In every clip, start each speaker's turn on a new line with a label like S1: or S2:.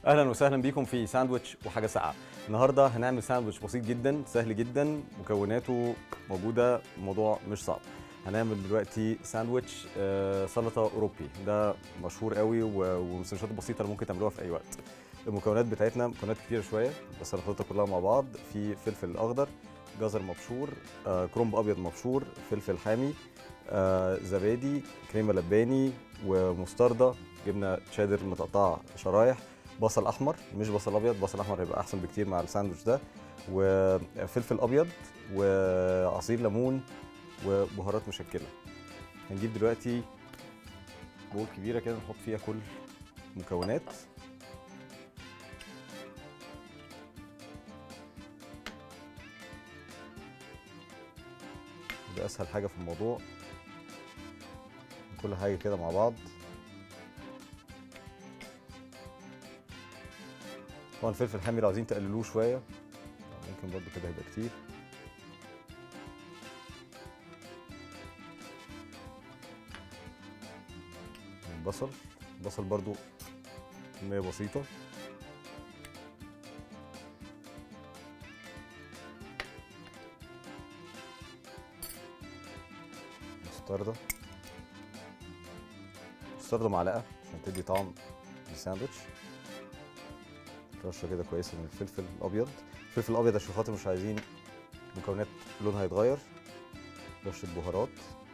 S1: اهلا وسهلا بيكم في ساندويتش وحاجه ساقعه النهارده هنعمل ساندويتش بسيط جدا سهل جدا مكوناته موجوده الموضوع مش صعب هنعمل دلوقتي ساندويتش آه، سلطه اوروبي ده مشهور قوي و- وسندوتشات بسيطه اللي ممكن تعملوها في اي وقت المكونات بتاعتنا مكونات كتيره شويه بس هنحطها كلها مع بعض في فلفل اخضر جزر مبشور آه، كرنب ابيض مبشور فلفل حامي آه، زبادي كريمه لباني ومستردة جبنه تشيدر متقطعه شرايح بصل احمر مش بصل ابيض بصل احمر هيبقى احسن بكتير مع الساندوتش ده وفلفل ابيض وعصير ليمون وبهارات مشكله هنجيب دلوقتي بول كبيره كده نحط فيها كل مكونات ده اسهل حاجه في الموضوع كل حاجه كده مع بعض طبعا الفلفل الحامي لو عايزين تقللوه شويه ممكن برضو كده هيبقى كتير البصل البصل برضو كميه بسيطه مستردة مستردة معلقه عشان تدي طعم للساندوتش رشه كده كويسه من الفلفل الابيض الفلفل الابيض عشان خاطر مش عايزين مكونات لونها يتغير رشه بهارات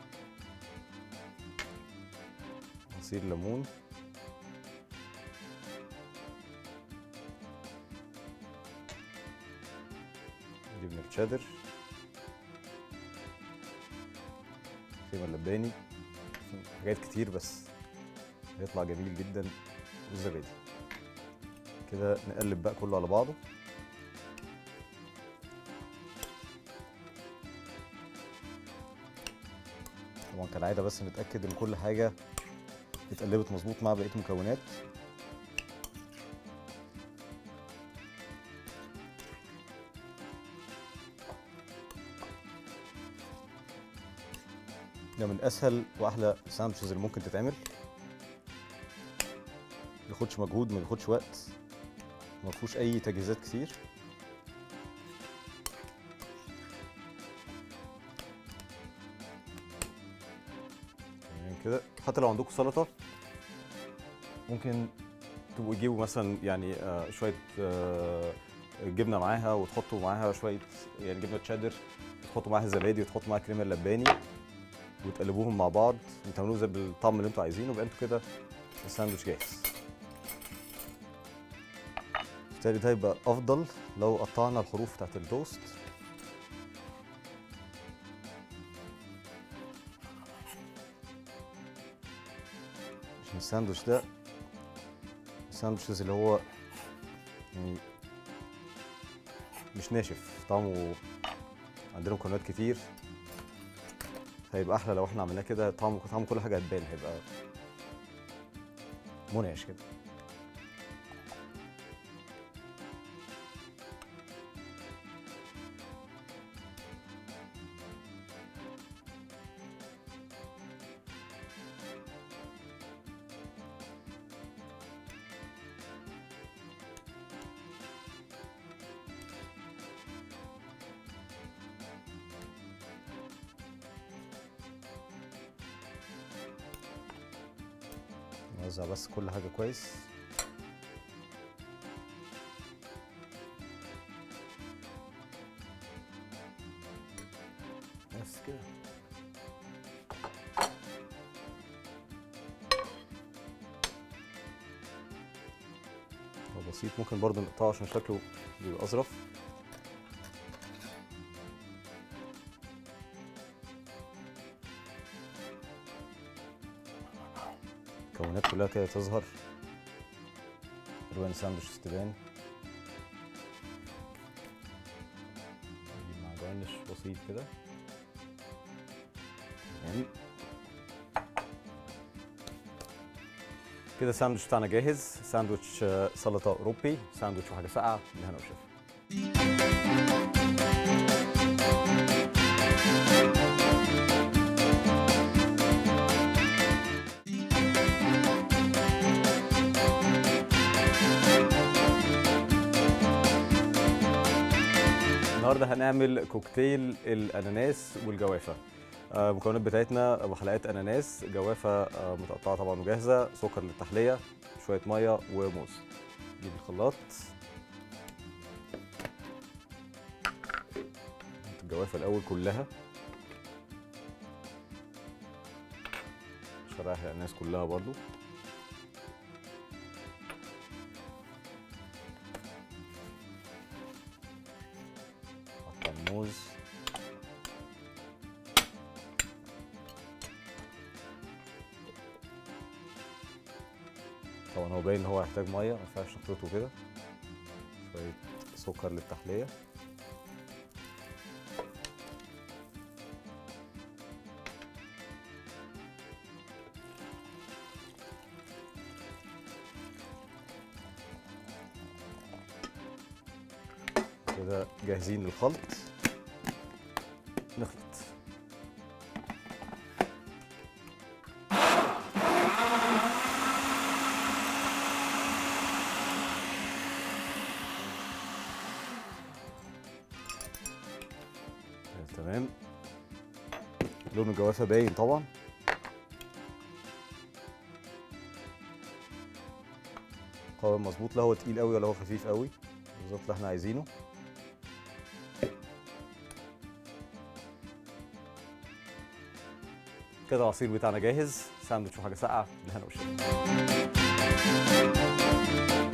S1: عصير ليمون جبنه الشيدر كريمه اللباني حاجات كتير بس هيطلع جميل جدا والزبادي كده نقلب بقى كله على بعضه طبعا كالعاده بس نتاكد ان كل حاجه اتقلبت مظبوط مع بقيه المكونات ده من اسهل واحلى ساندوتشز اللي ممكن تتعمل ما ياخدش مجهود ما ياخدش وقت ما فيهوش اي تجهيزات كتير تمام كده حتى لو عندكم سلطه ممكن تبقوا تجيبوا مثلا يعني آه، شويه آه، جبنه معاها وتحطوا معاها شويه يعني جبنه تشيدر وتحطوا معاها زبادي وتحطوا معاها كريمه اللباني وتقلبوهم مع بعض وتعملوه زي بالطعم اللي انتوا عايزينه يبقى انتوا كده الساندوتش جاهز بالتالي ده يبقى افضل لو قطعنا الحروف بتاعت التوست عشان الساندوتش ده الساندوتشز اللي هو يعني مش ناشف طعمه عندنا مكونات كتير هيبقى احلى لو احنا عملناه كده طعم طعم كل حاجه هتبان هيبقى منعش كده نوزع بس كل حاجه كويس بس كده هو بسيط ممكن برضه نقطعه عشان شكله بيبقى اظرف المكونات كلها كده تظهر الوان ساندوتش تبان نجيب مع جارنش بسيط كده تمام كده الساندوتش بتاعنا جاهز ساندوتش آه، سلطه اوروبي ساندوتش وحاجه ساقعه بالهنا والشفا النهارده هنعمل كوكتيل الاناناس والجوافه آه، المكونات بتاعتنا بحلقات اناناس جوافه آه، متقطعه طبعا وجاهزه سكر للتحليه شويه ميه وموز نجيب الخلاط نحط الجوافه الاول كلها شرايح الاناناس كلها برضو نقطع الموز طبعا هو باين ان هو هيحتاج ميه ما ينفعش نخلطه كده شويه سكر للتحليه كده جاهزين للخلط نخلط تمام لون الجوافه باين طبعا قوام مظبوط لا هو تقيل قوي ولا هو خفيف قوي بالظبط اللي احنا عايزينه كده العصير بتاعنا جاهز ساندوتش وحاجه ساقعه بالهنا والشفا